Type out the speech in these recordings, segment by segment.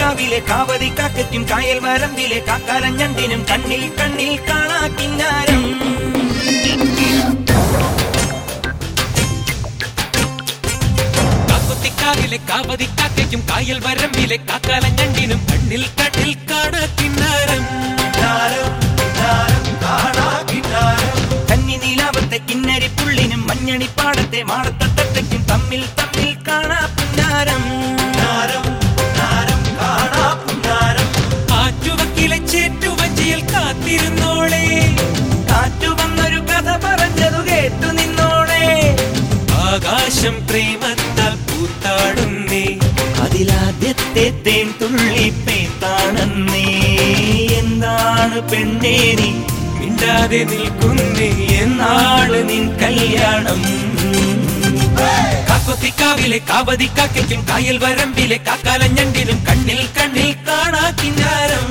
കാക്കൊത്തിക്കാവിലെ കാവതി കാക്കയ്ക്കും കായൽ വരമ്പിലെ കാക്കാലഞ്ഞണ്ടിനും കണ്ണിൽ കണ്ണിൽ കാണാ കിന്നാരം കാക്കൊത്തിക്കാവിലെ കാവതി കാക്കയ്ക്കും കായൽ വരമ്പിലെ കാക്കാലഞ്ഞണ്ടിനും കണ്ണിൽ കണ്ണിൽ കാണാ കിന്നാരം കന്നി നീലാവത്തെ കിന്നരി പുള്ളിനും മഞ്ഞണിപ്പാടത്തെ മാടത്തട്ടയ്ക്കും തമ്മിൽ തമ്മിൽ കാണാ പുന്നാരം ആറ്റുവക്കിലെ ചേറ്റുവഞ്ചിയിൽ കാത്തിരുന്നോളെ കാറ്റു വന്നൊരു കഥ പറഞ്ഞതു കേട്ടു നിന്നോളെ ആകാശം പ്രേമത്താൽ പൂത്താടുന്നേ അതിലാദ്യത്തെ തേൻ തുള്ളി പേത്താണെന്നേ എന്താണ് പെണ്ണേ നീ മിണ്ടാതെ നിൽക്കുന്നേ എന്നാണ് നിൻ കല്യാണം കാക്കൊത്തിക്കാവിലെ കാവതി കാക്കയ്ക്കും കായൽ വരമ്പിലെ കാക്കാലഞ്ഞണ്ടിനും കണ്ണിൽ കണ്ണിൽ കാണാ കിന്നാരം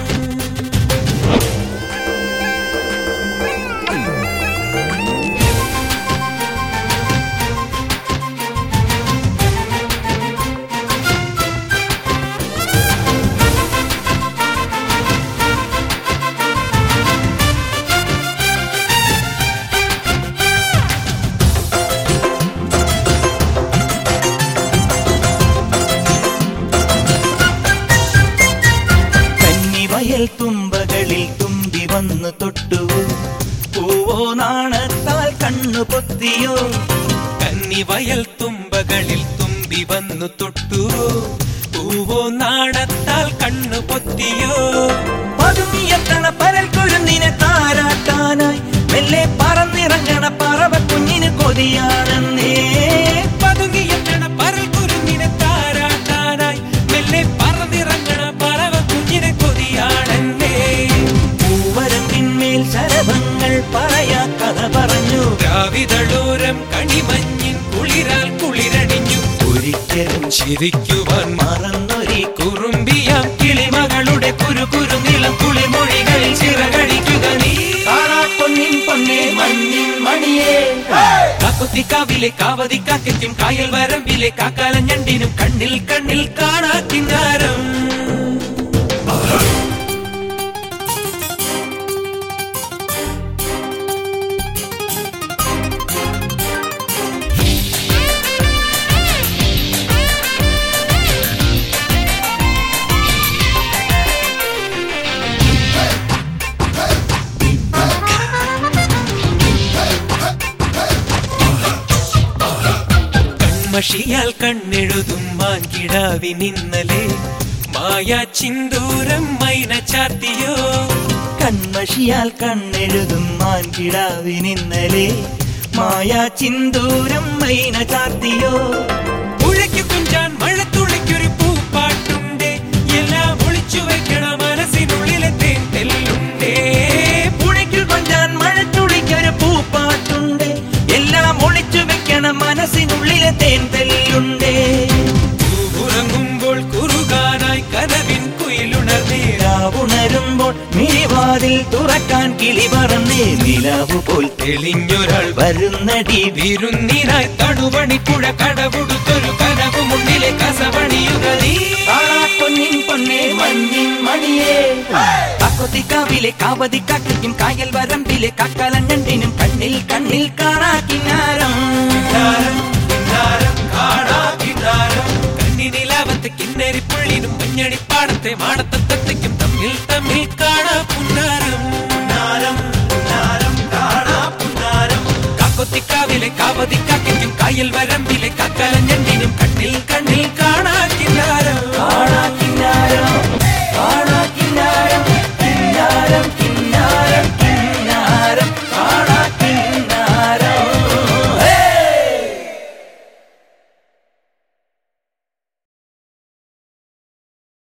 കന്നിവയൽ തുമ്പകളിൽ തുമ്പി വന്നു തൊട്ടു പൂവോ നാണത്താൽ കണ്ണു പൊത്തിയോ കന്നിവയൽ തുമ്പകളിൽ തുമ്പി വന്നു തൊട്ടു പൂവോ നാണത്താൽ കണ്ണു പൊത്തിയോ പതുങ്ങിയെത്തണ പരൽ കുരുന്നിനെ താരാട്ടാനായി മെല്ലെ പറന്നിറങ്ങണ പറവ കുഞ്ഞിന് കൊതിയാണെന്നേ പതുങ്ങിയെത്തണ പരൽ കുരുന്നിനെ താരാട്ടാനായി മെല്ലെ പറന്നിറങ്ങണ പറവ കുഞ്ഞിനെ കൊതിയാണെന്നേ പൂവരമ്പിന്മേൽ ശരഭങ്ങൾ പറയാ കഥ പറഞ്ഞു രാവിതളോരം കണിമഞ്ഞിൻ കുളിരാൽ കുളിരണിഞ്ഞു ഒരിക്കലും ചിരിക്കുവാൻ മറന്നൊരി കുറുമ്പിയാം കിളിമകളുടെ കുരു കുരു നിളം കുളിമൊഴികളിൽ ചിറകടിക്കുക നീ പൊന്നിൻ പൊന്നേ മണ്ണിൻ മണിയേ കാക്കുത്തിക്കാവിലെ കാവതി കാക്കയ്ക്കും കായൽ വരമ്പിലെ കാക്കാലഞ്ഞണ്ടിനും കണ്ണിൽ കണ്ണിൽ കാണാ കിന്നാരം കൺമഷിയാൽ കണ്ണെഴുതും മാൻകിടാവി നിന്നലെ മായാ ചിന്തൂരം മൈന ചാത്തിയോ കൺമഷിയാൽ കണ്ണെഴുതും മാൻകിടാവിനിന്നലെ മായാ ചിന്തൂരം മൈന ചാർത്തിയോ പുഴയ്ക്കു കുഞ്ചാൻ മഴത്തുള്ളിക്കൊരു പൂപ്പാട്ടുണ്ട് എല്ലാം ഒളിച്ചു വെക്കണ മനസ്സിനുള്ളിലെ തേൻ തെല്ലുണ്ടേ പുഴയ്ക്കു കൊഞ്ചാൻ മഴത്തുള്ളിക്കൊരു പൂപ്പാട്ടുണ്ട് എല്ലാം ഒളിച്ചു വെക്കണം മനസ്സിനുള്ളിലെ തേൻ തെല്ലുണ്ടേ ഉറങ്ങുമ്പോൾ കുറുകാനായി കനവിൻ കുയിലുണർന്നേ ഉണരുമ്പോൾ മിഴിവാതിൽ തുറക്കാൻ കിളി പറന്നേ നിലാവു പോൽ തെളിഞ്ഞൊരാൾ വരുന്നടി വിരുന്നിനായി തടുവണിപ്പുഴ കടപുടുത്തൊരു കനവ് മുന്നിലെ കസവണിയുക നീ പൊന്നിൻ പൊന്നേ മഞ്ഞിൻ മണിയേ കാക്കൊത്തിക്കാവിലെ കാവതി കാക്കയ്ക്കും കായൽ വരമ്പിലെ കാക്കാലഞ്ഞണ്ടിനും കണ്ണിൽ കണ്ണിൽ കാണാ കിന്നാരം കണ്ണിനിലാവത്ത് കിന്നരിപ്പുള്ളിനും മഞ്ഞണിപ്പാടത്തെ മാടത്തത്തയ്ക്കും തമ്മിൽ തമ്മിൽ കാണാ പുന്നാരം കാക്കൊത്തിക്കാവിലെ കാവതി കാക്കയ്ക്കും കായൽ വരമ്പിലെ കാക്കാലഞ്ഞണ്ടിനും കണ്ണിൽ കണ്ണിൽ